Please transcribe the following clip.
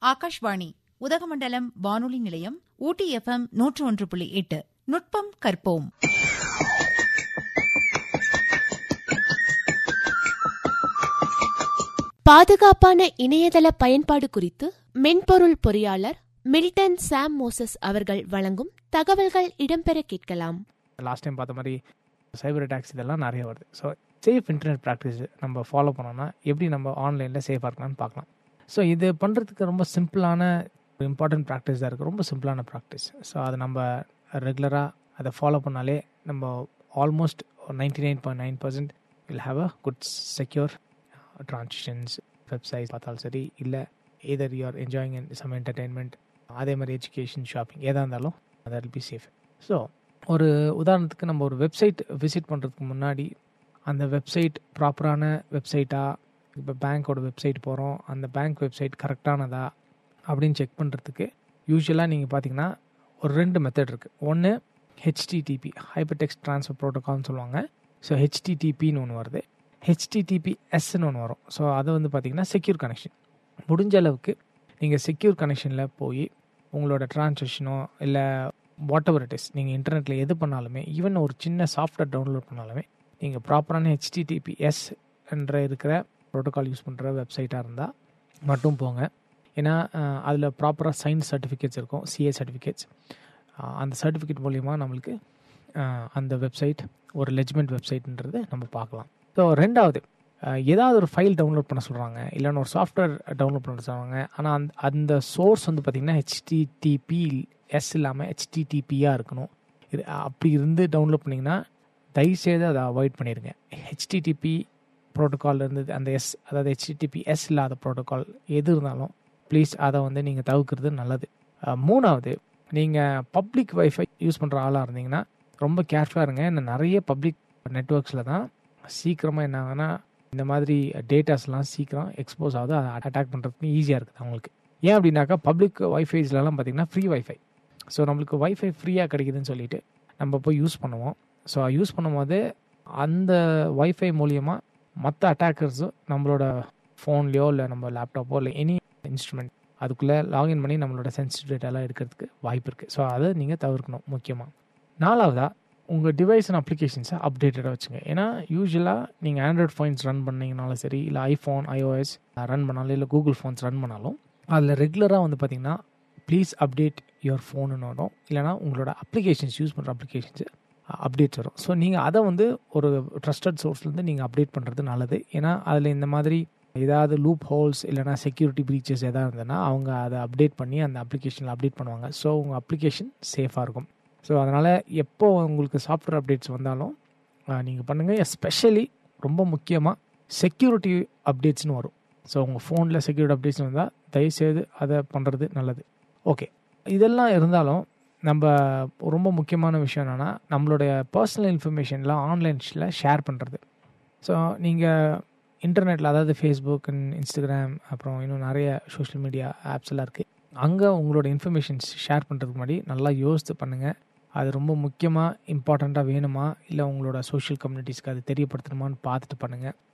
ஆகாஷ்வாணி உதகமண்டலம் வானொலி நிலையம் ஊட்டி எஃப்எம் நூற்று ஒன்று புள்ளி எட்டு நுட்பம் கற்போம் பாதுகாப்பான இணையதள பயன்பாடு குறித்து மென்பொருள் பொறியாளர் மில்டன் சாம் மோசஸ் அவர்கள் வழங்கும் தகவல்கள் இடம்பெற கேட்கலாம் லாஸ்ட் டைம் பார்த்த மாதிரி சைபர் அட்டாக்ஸ் இதெல்லாம் நிறைய வருது ஸோ சேஃப் இன்டர்நெட் ப்ராக்டிஸ் நம்ம ஃபாலோ பண்ணோம்னா எப்படி நம்ம ஆன்லைனில் சேஃபாக இருக்கலாம்னு பார்க்கலாம் ஸோ இது பண்ணுறதுக்கு ரொம்ப சிம்பிளான இம்பார்ட்டன்ட் ப்ராக்டிஸ் தான் இருக்குது ரொம்ப சிம்பிளான ப்ராக்டிஸ் ஸோ அதை நம்ம ரெகுலராக அதை ஃபாலோ பண்ணாலே நம்ம almost ninety nine point nine percent will have a good secure transitions website பார்த்தாலும் சரி இல்லை either you're enjoying in some entertainment அதே மாதிரி எஜுகேஷன் ஷாப்பிங் எதாக இருந்தாலும் that will be safe so ஒரு உதாரணத்துக்கு நம்ம ஒரு வெப்சைட் விசிட் பண்ணுறதுக்கு முன்னாடி அந்த வெப்சைட் ப்ராப்பரான வெப்சைட்டா இப்போ பேங்க்கோட வெப்சைட் போகிறோம் அந்த பேங்க் வெப்சைட் கரெக்டானதா அப்படின்னு செக் பண்ணுறதுக்கு யூஸ்வலாக நீங்கள் பார்த்தீங்கன்னா ஒரு ரெண்டு மெத்தட் இருக்குது ஒன்று ஹெச்டிடிபி ஹைப்பர் டெக்ஸ்ட் ட்ரான்ஸ்ஃபர் ப்ரோட்டோகால்னு சொல்லுவாங்க ஸோ ஹெச்டிடிபின்னு ஒன்று வருது ஹெச்டிடிபிஎஸ்ன்னு ஒன்று வரும் ஸோ அது வந்து பார்த்தீங்கன்னா செக்யூர் கனெக்ஷன் முடிஞ்ச அளவுக்கு நீங்கள் செக்யூர் கனெக்ஷனில் போய் உங்களோட ட்ரான்சாக்ஷனோ இல்லை வாட் எவர் இட் இஸ் நீங்கள் இன்டர்நெட்டில் எது பண்ணாலுமே ஈவன் ஒரு சின்ன சாஃப்ட்வேர் டவுன்லோட் பண்ணாலுமே நீங்கள் ப்ராப்பரான ஹெச்டிடிபிஎஸ் என்ற இருக்கிற ப்ரோட்டோகால் யூஸ் பண்ணுற வெப்சைட்டாக இருந்தால் மட்டும் போங்க ஏன்னா அதில் ப்ராப்பராக சயின்ஸ் சர்டிஃபிகேட்ஸ் இருக்கும் சிஏ சர்டிஃபிகேட்ஸ் அந்த சர்டிஃபிகேட் மூலிமா நம்மளுக்கு அந்த வெப்சைட் ஒரு லெஜ்மெண்ட் வெப்சைட்ன்றது நம்ம பார்க்கலாம் ஸோ ரெண்டாவது ஏதாவது ஒரு ஃபைல் டவுன்லோட் பண்ண சொல்கிறாங்க இல்லைன்னா ஒரு சாஃப்ட்வேர் டவுன்லோட் பண்ண சொல்கிறாங்க ஆனால் அந்த அந்த சோர்ஸ் வந்து பார்த்திங்கன்னா ஹெச்டிடிபி எஸ் இல்லாமல் ஹெச்டிடிபியாக இருக்கணும் இது அப்படி இருந்து டவுன்லோட் பண்ணிங்கன்னா தயவுசெய்து அதை அவாய்ட் பண்ணிடுங்க ஹெச்டிடிபி ப்ரோட்டோக்கால் இருந்தது அந்த எஸ் அதாவது ஹெச்டிடிபி எஸ் இல்லாத ப்ரோட்டோக்கால் எது இருந்தாலும் ப்ளீஸ் அதை வந்து நீங்கள் தவிர்க்கிறது நல்லது மூணாவது நீங்கள் பப்ளிக் வைஃபை யூஸ் பண்ணுற ஆளாக இருந்தீங்கன்னா ரொம்ப கேர்ஃபுல்லாக இருங்க இந்த நிறைய பப்ளிக் நெட்ஒர்க்ஸில் தான் சீக்கிரமாக என்ன ஆகுனா இந்த மாதிரி டேட்டாஸ்லாம் சீக்கிரம் எக்ஸ்போஸ் ஆகுது அதை அட்டாக் பண்ணுறதுக்கு ஈஸியாக இருக்குது அவங்களுக்கு ஏன் அப்படின்னாக்கா பப்ளிக் வைஃபைஸ்லலாம் பார்த்திங்கன்னா ஃப்ரீ வைஃபை ஸோ நம்மளுக்கு வைஃபை ஃப்ரீயாக கிடைக்குதுன்னு சொல்லிட்டு நம்ம போய் யூஸ் பண்ணுவோம் ஸோ யூஸ் பண்ணும்போது அந்த வைஃபை மூலியமாக மற்ற அட்டாக்கர்ஸும் நம்மளோட ஃபோன்லேயோ இல்லை நம்ம லேப்டாப்போ இல்லை எனி இன்ஸ்ட்ருமெண்ட் அதுக்குள்ளே லாகின் பண்ணி நம்மளோட சென்சிட்டிவ் டேட்டாலாம் எடுக்கிறதுக்கு வாய்ப்பு இருக்குது ஸோ அதை நீங்கள் தவிர்க்கணும் முக்கியமாக நாலாவதாக உங்கள் டிவைஸ் அண்ட் அப்ளிகேஷன்ஸை அப்டேட்டடாக வச்சுங்க ஏன்னா யூஸ்வலாக நீங்கள் ஆண்ட்ராய்ட் ஃபோன்ஸ் ரன் பண்ணிங்கனாலும் சரி இல்லை ஐஃபோன் ஐஓஎஸ் ரன் பண்ணாலும் இல்லை கூகுள் ஃபோன்ஸ் ரன் பண்ணாலும் அதில் ரெகுலராக வந்து பார்த்திங்கன்னா ப்ளீஸ் அப்டேட் யுவர் ஃபோனுன்னு வரும் இல்லைனா உங்களோட அப்ளிகேஷன்ஸ் யூஸ் பண்ணுற அப்ளிகேஷன்ஸு அப்டேட்ஸ் வரும் ஸோ நீங்கள் அதை வந்து ஒரு ட்ரஸ்டட் சோர்ஸ்லேருந்து நீங்கள் அப்டேட் பண்ணுறது நல்லது ஏன்னா அதில் இந்த மாதிரி ஏதாவது லூப் ஹோல்ஸ் இல்லைனா செக்யூரிட்டி ப்ரீச்சஸ் எதாவது இருந்ததுன்னா அவங்க அதை அப்டேட் பண்ணி அந்த அப்ளிகேஷனில் அப்டேட் பண்ணுவாங்க ஸோ உங்கள் அப்ளிகேஷன் சேஃபாக இருக்கும் ஸோ அதனால் எப்போ உங்களுக்கு சாஃப்ட்வேர் அப்டேட்ஸ் வந்தாலும் நீங்கள் பண்ணுங்கள் எஸ்பெஷலி ரொம்ப முக்கியமாக செக்யூரிட்டி அப்டேட்ஸ்னு வரும் ஸோ உங்கள் ஃபோனில் செக்யூரிட்டி அப்டேட்ஸ் வந்தால் தயவுசெய்து அதை பண்ணுறது நல்லது ஓகே இதெல்லாம் இருந்தாலும் நம்ம ரொம்ப முக்கியமான விஷயம் என்னென்னா நம்மளுடைய பர்சனல் இன்ஃபர்மேஷன்லாம் ஆன்லைன்ஸில் ஷேர் பண்ணுறது ஸோ நீங்கள் இன்டர்நெட்டில் அதாவது ஃபேஸ்புக் இன்ஸ்டாகிராம் அப்புறம் இன்னும் நிறைய சோஷியல் மீடியா ஆப்ஸ் எல்லாம் இருக்குது அங்கே உங்களோட இன்ஃபர்மேஷன்ஸ் ஷேர் பண்ணுறதுக்கு முன்னாடி நல்லா யோசித்து பண்ணுங்கள் அது ரொம்ப முக்கியமாக இம்பார்ட்டண்ட்டாக வேணுமா இல்லை உங்களோட சோஷியல் கம்யூனிட்டிஸ்க்கு அது தெரியப்படுத்தணுமான்னு பார்த்துட்டு பண்ணுங்கள்